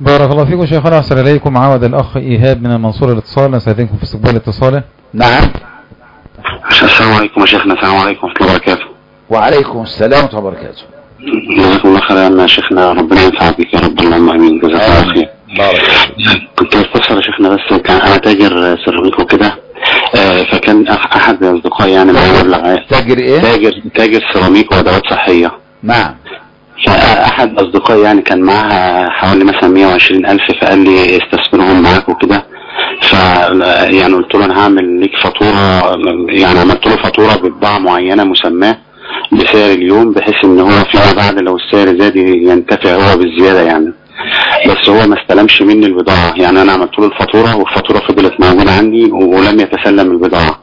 بارك الله فيكم شيخنا أحسن إليكم عود الأخ إيهاب من المنصورة الاتصال نستأذنكم في استقبال اتصاله نعم السلام عليكم يا شيخنا السلام عليكم ورحمة الله وبركاته وعليكم السلام ورحمة الله وبركاته جزاكم الله خير يا شيخنا ربنا ينفع بك يا رب اللهم امين جزاك الله خير بارك كنت بستفسر يا شيخنا بس كان انا تاجر سيراميك وكده آه، فكان أح- احد اصدقائي يعني معاه مبلغ تاجر ايه تاجر تاجر سيراميك وادوات صحيه نعم فاحد اصدقائي يعني كان معاها حوالي مثلا 120 الف فقال لي استثمرهم معاك وكده ف يعني قلت له انا هعمل ليك فاتوره يعني عملت له فاتوره ببضاعه معينه مسماه بسعر اليوم بحيث ان هو فيما بعد لو السعر زاد ينتفع هو بالزياده يعني بس هو ما استلمش مني البضاعه يعني انا عملت له الفاتوره والفاتوره فضلت موجوده عندي ولم يتسلم البضاعه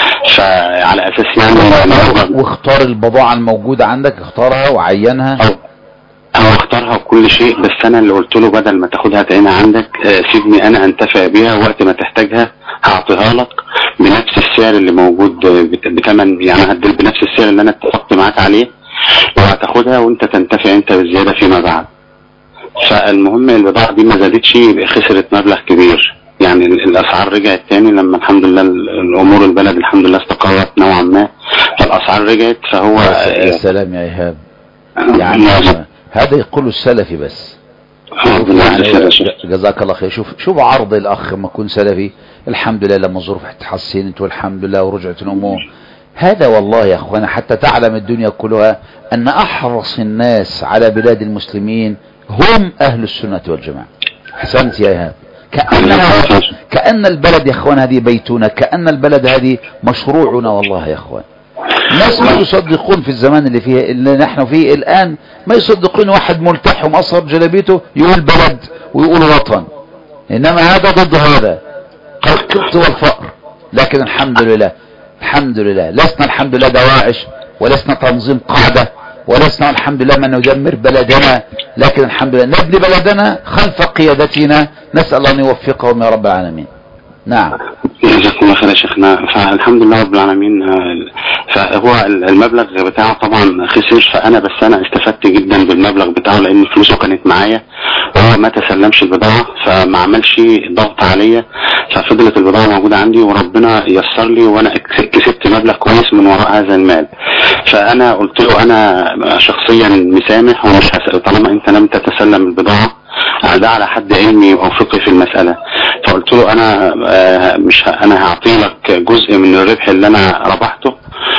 فعلى اساس يعني إن هو- واختار البضاعة الموجودة عندك اختارها وعينها أو أو اختارها وكل شيء بس أنا اللي قلت له بدل ما تاخدها تعينها عندك آه، سيبني أنا أنتفع بيها وقت ما تحتاجها هعطيها لك بنفس السعر اللي موجود آه، بت- بتمن يعني هديك بنفس السعر اللي أنا اتفقت معاك عليه وهتاخدها وأنت تنتفع أنت بالزيادة فيما بعد فالمهم البضاعة دي ما زادتش خسرت مبلغ كبير يعني ال- الأسعار رجعت تاني لما الحمد لله ال- الأمور البلد الحمد لله استقرت نوعا ما فالأسعار رجعت فهو يا سلام يا إيهاب يعني هذا يقول السلفي بس شوف ربنا يعني يجزاك خير. جزاك الله خير شوف شوف عرض الأخ لما يكون سلفي الحمد لله لما الظروف تحسنت والحمد لله ورجعت الأمور هذا والله يا أخوانا حتى تعلم الدنيا كلها أن أحرص الناس على بلاد المسلمين هم أهل السنة والجماعة أحسنت يا إيهاب كأنها كأن البلد يا أخوان هذه بيتنا كأن البلد هذه مشروعنا والله يا أخوان ناس ما يصدقون في الزمان اللي فيه اللي نحن فيه الآن ما يصدقون واحد ملتحي ومأصر جلبيته يقول بلد ويقول وطن إنما هذا ضد هذا القبط والفقر لكن الحمد لله الحمد لله لسنا الحمد لله دواعش ولسنا تنظيم قاعدة ولسنا الحمد لله من ندمر بلدنا لكن الحمد لله نبني بلدنا خلف قيادتنا نسأل أن يوفقهم يا رب العالمين نعم جزاكم الله خير يا شيخنا فالحمد لله رب العالمين آه، فهو المبلغ بتاعه طبعا خسر فانا بس انا استفدت جدا بالمبلغ بتاعه لان فلوسه كانت معايا وهو ما تسلمش البضاعه فما عملش ضغط عليا ففضلت البضاعه موجوده عندي وربنا يسر لي وانا كس- كسبت مبلغ كويس من وراء هذا المال فانا قلت له انا شخصيا مسامح ومش هسأل طالما انت لم تتسلم البضاعه ده على حد علمي او فقهي في المساله فقلت له انا آه، مش ه- انا هعطي لك جزء من الربح اللي انا ربحته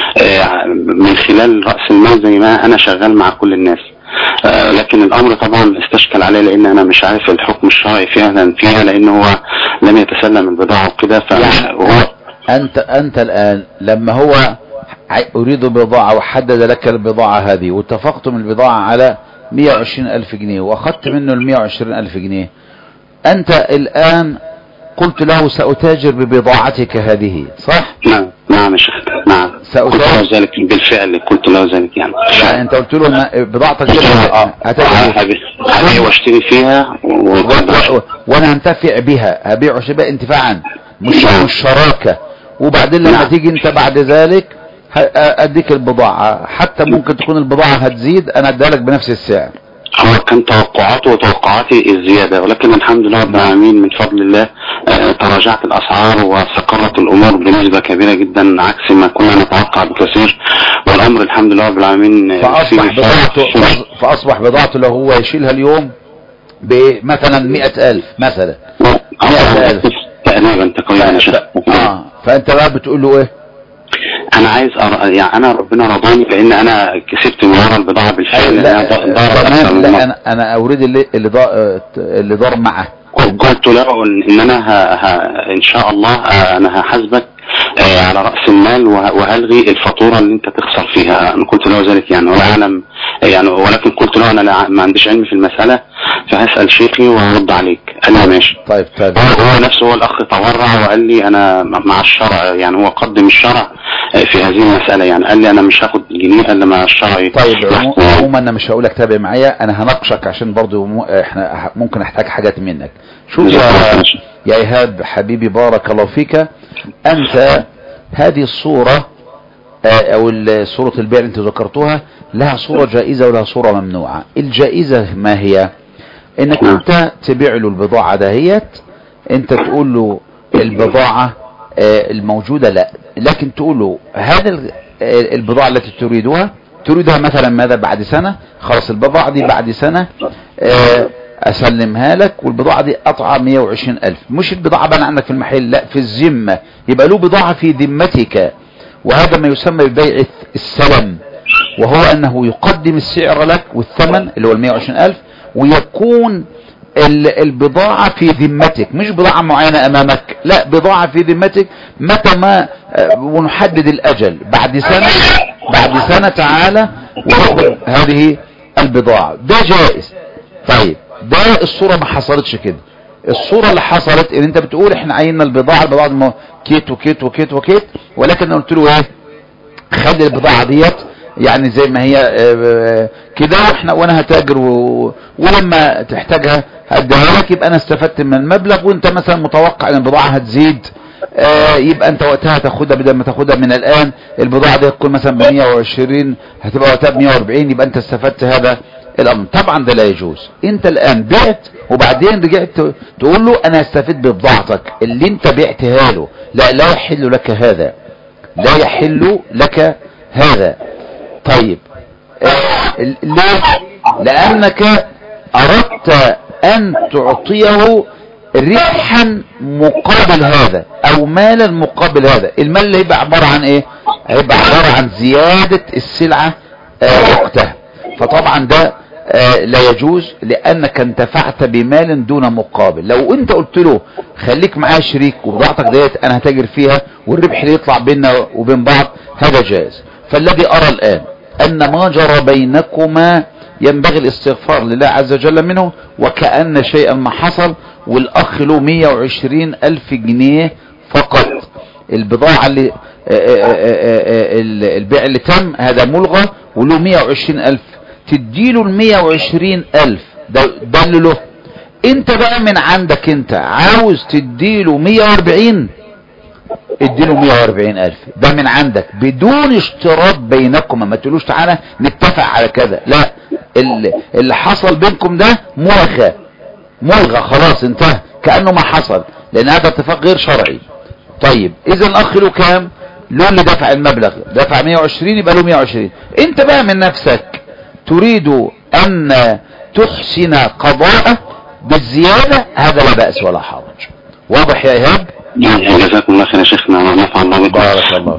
آه، من خلال راس المال زي ما انا شغال مع كل الناس آه، لكن الامر طبعا استشكل عليه لان انا مش عارف الحكم الشرعي فعلا فيها لان هو لم يتسلم البضاعه وكده فهو أنت أنت الآن لما هو ع- أريد بضاعة وحدد لك البضاعة هذه واتفقتم البضاعة على 120 ألف جنيه وأخذت منه ال 120 ألف جنيه أنت الآن قلت له سأتاجر ببضاعتك هذه صح؟ نعم نعم يا شيخ نعم سأتابع. قلت له ذلك بالفعل قلت له ذلك يعني يعني أنت قلت له إن بضاعتك دي اه هتاجر هبيع هبيع واشتري فيها و- و- و- و- وانا هنتفع بها هبيع وشبه انتفاعا مش نعم. مش شراكة وبعدين لما نعم. تيجي انت بعد ذلك ه- اديك البضاعة حتى ممكن تكون البضاعة هتزيد انا اديها لك بنفس السعر هو كان توقعاته وتوقعاتي الزيادة ولكن الحمد لله رب العالمين من فضل الله آه، تراجعت الأسعار واستقرت الأمور بنسبة كبيرة جدا عكس ما كنا نتوقع بكثير والأمر الحمد لله رب العالمين آه، فاصبح فيه بضاعته فرق. فأص- فاصبح بضاعته لو هو يشيلها اليوم بمثلا مئة الف مثلا مئة ألف. تقريبا تقريبا يا شيخ اه فانت بقى بتقول له ايه انا عايز أر... يعني انا ربنا رضاني لان انا كسبت من ورا البضاعه بالفعل لا لأنها ض- ضربت أكثر تمام من مرة. لا انا انا اريد اللي اللي ضا- اللي دار معه قلت له ان إن انا ه... ه... ان شاء الله آه، انا هحاسبك آه، على راس المال وه... وهلغي الفاتوره اللي انت تخسر فيها انا قلت له ذلك يعني ولا اعلم يعني ولكن قلت له انا لا ما عنديش علم في المساله فهسال شيخي وهرد عليك قال لي ماشي طيب طيب هو هو نفسه هو الاخ تورع وقال لي انا مع الشرع يعني هو قدم الشرع آه، في هذه المساله يعني قال لي انا مش هاخد جنيه الا مع الشرع طيب عمو- يحكم. عموما انا مش هقولك تابع معايا انا هناقشك عشان برضو م- احنا ح- ممكن احتاج حاجات منك شوف يا يا ايهاب حبيبي بارك الله فيك انت هذه الصورة آه، او ال- صورة البيع اللي انت ذكرتها لها صورة جائزة ولها صورة ممنوعة الجائزة ما هي انك نعم. انت تبيع له البضاعة دهيت انت تقول له البضاعة آه، الموجودة لا لكن تقول له هذا ال- آه، البضاعة التي تريدها تريدها مثلا ماذا بعد سنة خلاص البضاعة دي بعد سنة آه، اسلمها لك والبضاعة دي قطعة 120 الف مش البضاعة بقى عندك في المحل لا في الذمة يبقى له بضاعة في ذمتك وهذا ما يسمى ببيع السلم وهو انه يقدم السعر لك والثمن اللي هو ال 120 الف ويكون ال- البضاعة في ذمتك مش بضاعة معينة امامك لا بضاعة في ذمتك متى ما آه، ونحدد الاجل بعد سنة بعد سنة تعالى وتاخد هذه البضاعة ده جائز طيب ده الصورة ما حصلتش كده الصورة اللي حصلت ان انت بتقول احنا عيننا البضاعة البضاعة دي مو- كيت وكيت وكيت وكيت ولكن انا قلت له ايه خلي البضاعة ديت يعني زي ما هي آه، آه، كده واحنا وانا هتاجر و... ولما تحتاجها هديها لك يبقى انا استفدت من المبلغ وانت مثلا متوقع ان البضاعة هتزيد آه، يبقى انت وقتها تاخدها بدل ما تاخدها من الان البضاعة دي تكون مثلا ب 120 هتبقى وقتها ب 140 يبقى انت استفدت هذا الامر طبعا ده لا يجوز انت الان بعت وبعدين رجعت تقول له انا هستفيد ببضاعتك اللي انت بعتها له لا لا يحل لك هذا لا يحل لك هذا طيب آه، ليه لانك اردت ان تعطيه ربحا مقابل هذا او مالا مقابل هذا المال اللي هيبقى عبارة عن ايه هيبقى عبارة عن زيادة السلعة آه، وقتها فطبعا ده آه، لا يجوز لانك انتفعت بمال دون مقابل لو انت قلت له خليك معايا شريك وبضاعتك ديت انا هتاجر فيها والربح اللي يطلع بيننا وبين بعض هذا جائز فالذي ارى الان ان ما جرى بينكما ينبغي الاستغفار لله عز وجل منه وكأن شيئا ما حصل والاخ له 120 الف جنيه فقط البضاعة اللي آه، آه، آه، آه، آه، البيع اللي تم هذا ملغى وله 120 الف تديله ال 120 الف ده, ده اللي له انت بقى من عندك انت عاوز تديله 140 اديله 140 الف ده من عندك بدون اشتراط بينكم ما تقولوش تعالى نتفق على كذا لا اللي, اللي حصل بينكم ده ملغى ملغى خلاص انتهى كأنه ما حصل لان هذا اتفاق غير شرعي طيب اذا الاخ له كام له اللي دفع المبلغ دفع 120 يبقى له 120 انت بقى من نفسك تريد ان تحسن قضاءه بالزيادة هذا لا بأس ولا حرج واضح يا ايهاب يعني جزاكم الله خير يا شيخنا نفع الله بكم بارك الله